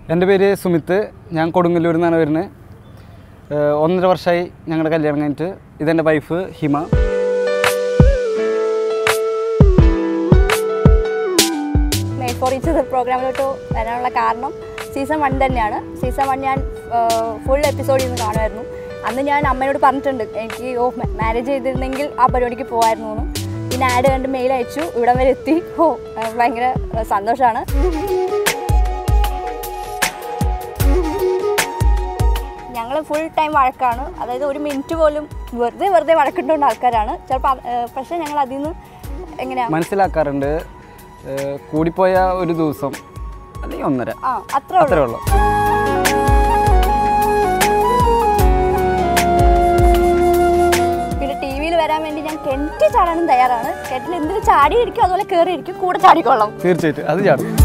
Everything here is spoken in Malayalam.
എൻ്റെ പേര് സുമിത്ത് ഞാൻ കൊടുങ്ങല്ലൂരിൽ നിന്നാണ് വരുന്നത് ഏഹ് ഒന്നര വർഷമായി ഞങ്ങളുടെ കല്യാണം കഴിഞ്ഞിട്ട് ഇതെൻ്റെ wife Hima made for each other പ്രോഗ്രാമിലോട്ട് വരാനുള്ള കാരണം സീസൺ വൺ തന്നെയാണ് സീസൺ വൺ ഞാൻ ഫുൾ എപ്പിസോഡിൽ നിന്ന് കാണുമായിരുന്നു അന്ന് ഞാൻ അമ്മയോട് പറഞ്ഞിട്ടുണ്ട് എനിക്ക് ഓ മാരേജ് ചെയ്തിരുന്നെങ്കിൽ ആ പരിപാടിക്ക് പോകുമായിരുന്നു എന്ന് പിന്നെ ആഡ് കണ്ട് മെയിൽ അയച്ചു ഇവിടം വരെ എത്തി ഓ ആ, ഭയങ്കര സന്തോഷമാണ് ഞങ്ങൾ ഫുൾ ടൈം വഴക്കാണ് അതായത് ഒരു മിനിറ്റ് പോലും വെറുതെ വെറുതെ വഴക്കിട്ടുകൊണ്ട് ആൾക്കാരാണ് ചിലപ്പോൾ പക്ഷേ ഞങ്ങൾ അതിൽ നിന്ന് എങ്ങനെയാണ് മനസ്സിലാക്കാറുണ്ട് ഏഹ് കൂടിപ്പോയ ഒരു ദിവസം അല്ലെങ്കിൽ ഒന്നര ആ അത്രേ അത്രേ ഉള്ളൂ ഉള്ളൂ പിന്നെ ടി വിയിൽ വരാൻ വേണ്ടി ഞാൻ കെട്ടി ചാടാനും തയ്യാറാണ് കെട്ടിൽ എന്തിനു ചാടി ഇരിക്കും അതുപോലെ കയറി ഇരിക്കും കൂടെ ചാടിക്കൊള്ളാം തീർച്ചയായിട്ടും അത് ചാടും